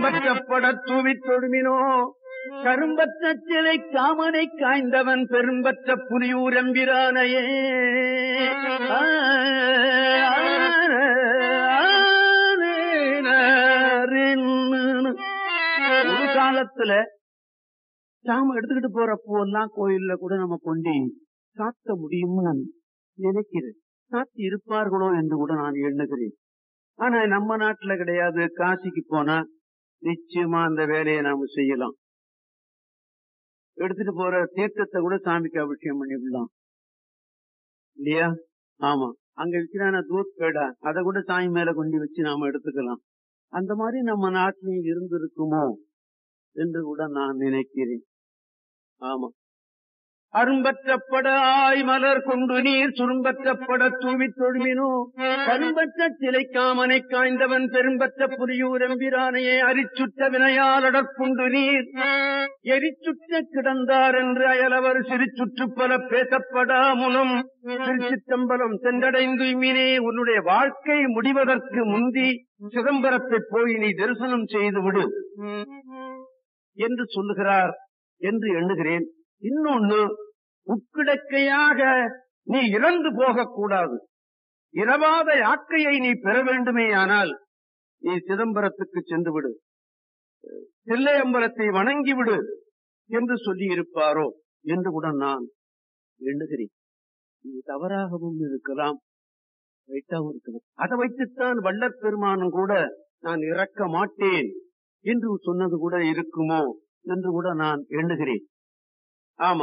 கரும்பற்றப்பட தூவி தொழுமினோ கரும்பற்ற சிலை காமனை காய்ந்தவன் பெரும்பற்ற புலியூர் எம்பிரானையே ஒரு காலத்துல சாம எடுத்துக்கிட்டு போற பூவெல்லாம் கோயில்ல கூட நம்ம கொண்டு சாத்த முடியும்னு நான் நினைக்கிறேன் சாத்தி இருப்பார்களோ என்று கூட நான் எண்ணுகிறேன் ஆனா நம்ம நாட்டுல கிடையாது காசிக்கு போனா நிச்சயமா அந்த வேலையை நாம செய்யலாம் எடுத்துட்டு போற தீர்த்தத்தை கூட சாமிக்கு அபிஷேகம் பண்ணி விடலாம் இல்லையா ஆமா அங்க விற்கிறான தூத் பேடா அதை கூட சாமி மேல கொண்டு வச்சு நாம எடுத்துக்கலாம் அந்த மாதிரி நம்ம நாட்டிலையும் இருந்திருக்குமோ என்று கூட நான் நினைக்கிறேன் ஆமா அரும்பற்றப்பட ஆய் மலர் கொண்டு நீர் சுரும்பற்றப்பட தூவி தொழுமினோ கரும்பற்ற சிலை காமனை காய்ந்தவன் பெரும்பற்ற புலியூர் எம்பிரானையே அரிச்சுட்ட வினையாளடற்குண்டு நீர் எரிச்சுட்ட கிடந்தார் என்று அயலவர் சிறுச்சுற்று பல பேசப்படா முனம் திருச்சித்தம்பலம் சென்றடைந்து மீனே உன்னுடைய வாழ்க்கை முடிவதற்கு முந்தி சிதம்பரத்தை போய் நீ தரிசனம் செய்து விடு என்று சொல்லுகிறார் என்று எண்ணுகிறேன் இன்னொன்னு உட்கிடக்கையாக நீ இறந்து போகக்கூடாது இரவாத யாக்கையை நீ பெற வேண்டுமேயானால் நீ சிதம்பரத்துக்கு சென்று விடு தில்லையம்பலத்தை வணங்கி விடு என்று சொல்லி இருப்பாரோ என்று கூட நான் எண்ணுகிறேன் இது தவறாகவும் இருக்கலாம் ரைட்டாகவும் இருக்கலாம் அதை வைத்துத்தான் வள்ளற் பெருமானும் கூட நான் இறக்க மாட்டேன் என்று சொன்னது கூட இருக்குமோ என்று கூட நான் எண்ணுகிறேன் ஆமா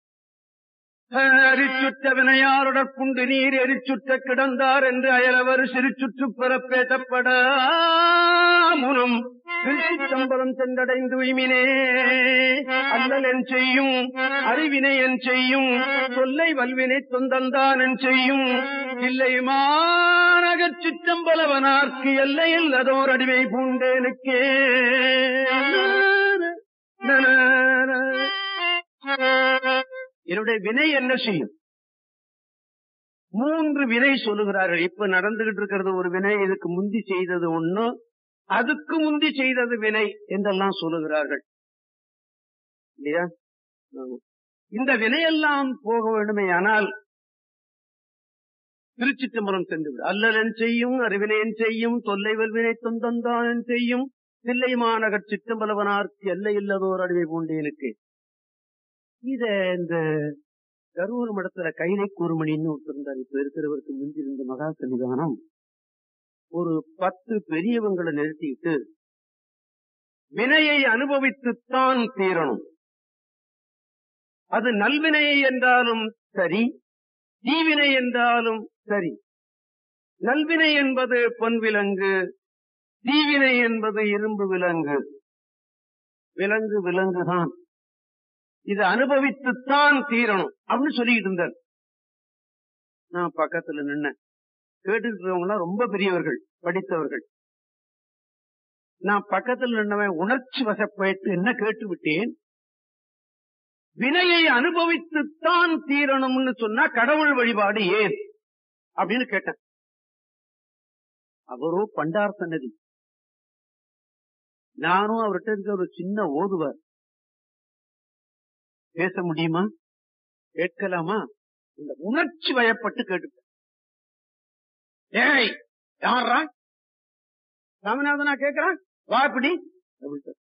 அரிச்சுற்ற வினையாருடற்குண்டு நீர் எரிச்சுற்ற கிடந்தார் என்று அயலவர் சிறுச்சுற்று பெறப்பேசப்பட முனம் திருச்சித்தம்பலம் சென்றடைந்து உய்மினே அல்லல் என் செய்யும் அறிவினை என் செய்யும் சொல்லை வல்வினை சொந்தந்தான் என் செய்யும் இல்லை மாநகர் சிற்றம்பலவனார்க்கு எல்லையில் அதோர் அடிமை பூண்டேனுக்கே என்னுடைய வினை என்ன செய்யும் மூன்று வினை சொல்லுகிறார்கள் இப்ப நடந்துகிட்டு இருக்கிறது ஒரு வினை இதுக்கு முந்தி செய்தது ஒண்ணு அதுக்கு முந்தி செய்தது வினை என்றெல்லாம் சொல்லுகிறார்கள் இல்லையா ஆமா. இந்த வினையெல்லாம் போக வேண்டுமே ஆனால் திருச்சிற்றம்பலம் சென்று விடு அல்லலன் செய்யும் அறிவினேன் செய்யும் தொல்லை வல்வினை தொந்தந்தான் செய்யும் தில்லை மாநகர் சிற்றம்பலவனார்க்கு எல்லை இல்லதோர் அடிமை பூண்டேனுக்கு இத இந்த கரூர் மடத்துல கைலை கூர்மணின்னு ஒருத்தர் இருந்தார் இப்ப இருக்கிறவருக்கு மிஞ்சிருந்த மகா சன்னிதானம் ஒரு பத்து பெரியவங்களை நிறுத்திட்டு வினையை அனுபவித்துத்தான் தீரணும் அது நல்வினை என்றாலும் சரி தீவினை என்றாலும் சரி நல்வினை என்பது பொன் விலங்கு தீவினை என்பது இரும்பு விலங்கு விலங்கு விலங்குதான் இது அனுபவித்துத்தான் தீரணும் அப்படின்னு சொல்லிட்டு இருந்தார் நான் பக்கத்துல நின்ன கேட்டுக்கிறவங்க ரொம்ப பெரியவர்கள் படித்தவர்கள் நான் பக்கத்தில் நின்னவன் உணர்ச்சி வசப்பட்டு என்ன கேட்டு விட்டேன் வினையை அனுபவித்துத்தான் தீரணும்னு சொன்னா கடவுள் வழிபாடு ஏன் அப்படின்னு கேட்டேன் அவரோ பண்டார் சன்னதி நானும் அவர்கிட்ட இருக்க ஒரு சின்ன ஓதுவார் பேச முடியுமா கேட்கலாமா இந்த உணர்ச்சி வயப்பட்டு கேட்டுட்டேன் ஏய் யாரா ராமநாதனா கேட்கிறான் வா இப்படி அப்படின்ட்டு.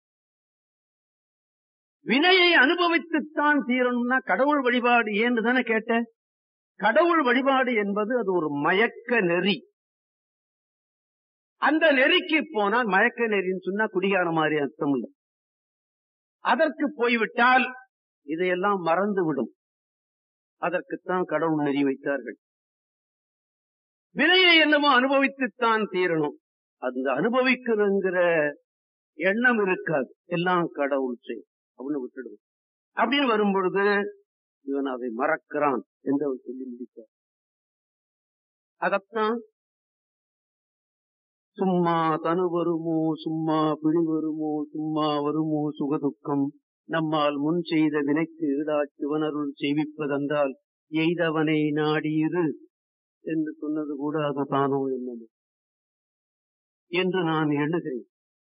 வினையை அனுபவித்துத்தான் தீரணும்னா கடவுள் வழிபாடு ஏன்னு தானே கேட்ட கடவுள் வழிபாடு என்பது அது ஒரு மயக்க நெறி அந்த நெறிக்கு போனால் மயக்க நெறின்னு சொன்னா குடிகார மாதிரி அர்த்தம் இல்லை அதற்கு போய்விட்டால் இதையெல்லாம் மறந்து விடும் அதற்குத்தான் கடவுள் நெறி வைத்தார்கள் வினையை என்னமோ அனுபவித்துத்தான் தீரணும் அந்த அனுபவிக்கிறங்கிற எண்ணம் இருக்காது எல்லாம் கடவுள் செய் அப்படின்னு விட்டுடுவோம் அப்படின்னு வரும்பொழுது இவன் அதை மறக்கிறான் என்று அவர் சொல்லி முடித்தார் அதத்தான் சும்மா தனு வருமோ சும்மா பிடி வருமோ சும்மா வருமோ சுகதுக்கம் நம்மால் முன் செய்த வினைக்கு ஈடா சிவனருள் செய்விப்பதென்றால் எய்தவனை நாடியிரு என்று சொன்னது கூட அதுதானோ என்னது என்று நான் எண்ணுகிறேன்